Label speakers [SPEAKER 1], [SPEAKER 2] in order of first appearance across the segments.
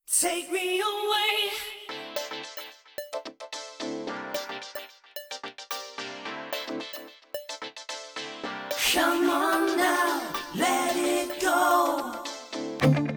[SPEAKER 1] Take me away. Come on now, let it go.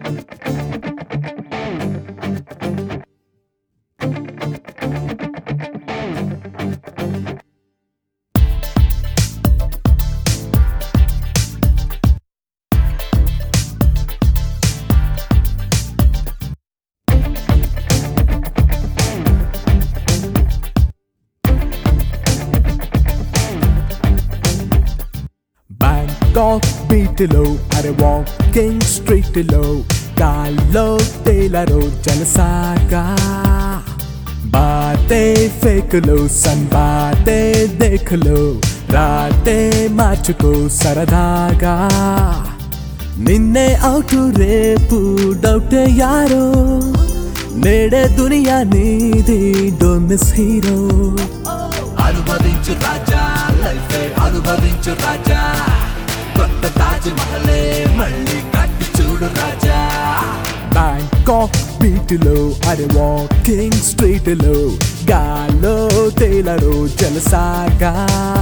[SPEAKER 2] Bangkok బీట్లో అరే walking స్ట్రీట్లో గాల్లో తేలరో జలసాగా బాతే ఫేకులు సన్ బాతే దేఖలు రాతే మార్చుకో సరదాగా నిన్నే అవుట్ రేపు డౌట్ యారో నేడే దునియా నీది డోంట్ మిస్ హీరో
[SPEAKER 3] అనుభవించు రాజా లైఫ్ అనుభవించు రాజా కొత్త తాజ్ మహలే మళ్ళీ కట్టి చూడు రాజా
[SPEAKER 2] బ్యాంకాక్ బీట్లో అరే వాకింగ్ స్ట్రీట్లో గాల్లో తేలరు జలసాగా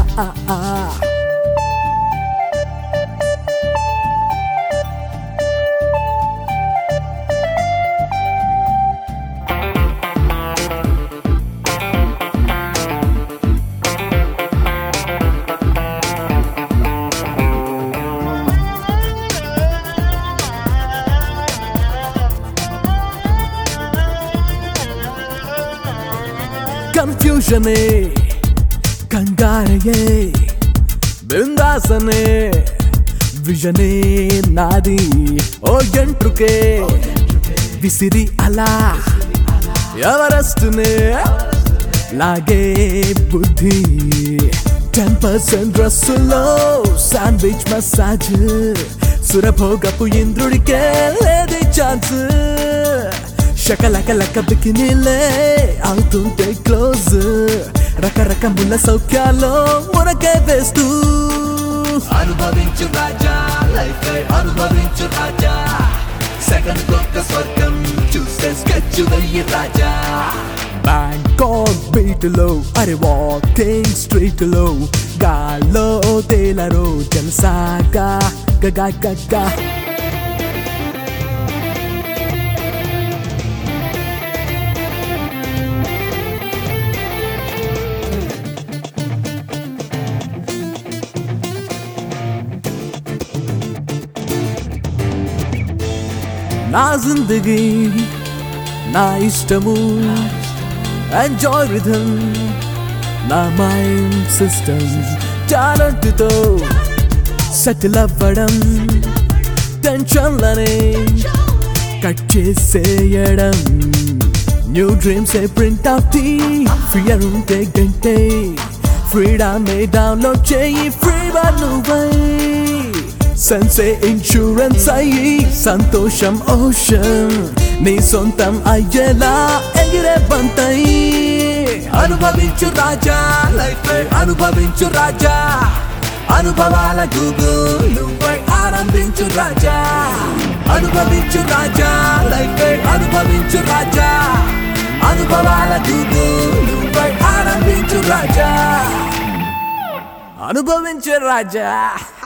[SPEAKER 2] కన్ఫ్యూజనే కంగారయే బిందాసనే విజనే నాది ఓ ఎంట్రుకే విసిరి అలా ఎవరెస్ట్నే లాగే బుద్ధి టెన్ పర్సెంట్ డ్రెస్సులో శాండ్విచ్ మసాజ్ సురభోగపు ఇంద్రుడికే లేది ఛాన్స్ శకలకలక బికినీలే అవుతుంటే క్లోజ్ రకరకముల సౌఖ్యాల్లో మునకే వేస్తూ
[SPEAKER 3] అనుభవించు రాజా లైఫ్ అనుభవించు రాజా సెకండ్ కొత్త స్వర్గం చూసే స్కెచ్ వెయ్యి రాజా
[SPEAKER 2] బ్యాంకాక్ బీట్లో అరే వాకింగ్ స్ట్రీట్లో గాల్లో తేలరో జలసాగా గగా గగా నా జిందగీ నా ఇష్టము ఎంజాయ్ రిథమ్ నా మైండ్ సిస్టమ్ టాలెంట్తో సెటిల్ అవ్వడం టెన్షన్లనే కట్ చేసేయడం new dreams a print out తీ ఫియర్ ఉంటే గంటే ఫ్రీడమ్ డౌన్లోడ్ చేయి ఫ్రీ నువ్వై సెన్సే ఇన్సూరెన్స్ అయ్యి సంతోషం ఓషన్ నీ సొంతం అయ్యేలా ఎగిరే బంతై
[SPEAKER 3] అనుభవించు రాజా లైఫ్ అనుభవించు రాజా అనుభవాల గూగుల్ నువ్వై ఆనందించు రాజా అనుభవించు రాజా లైఫ్ అనుభవించు రాజా అనుభవాల గూగుల్ నువ్వై ఆనందించు రాజా
[SPEAKER 2] అనుభవించే రాజా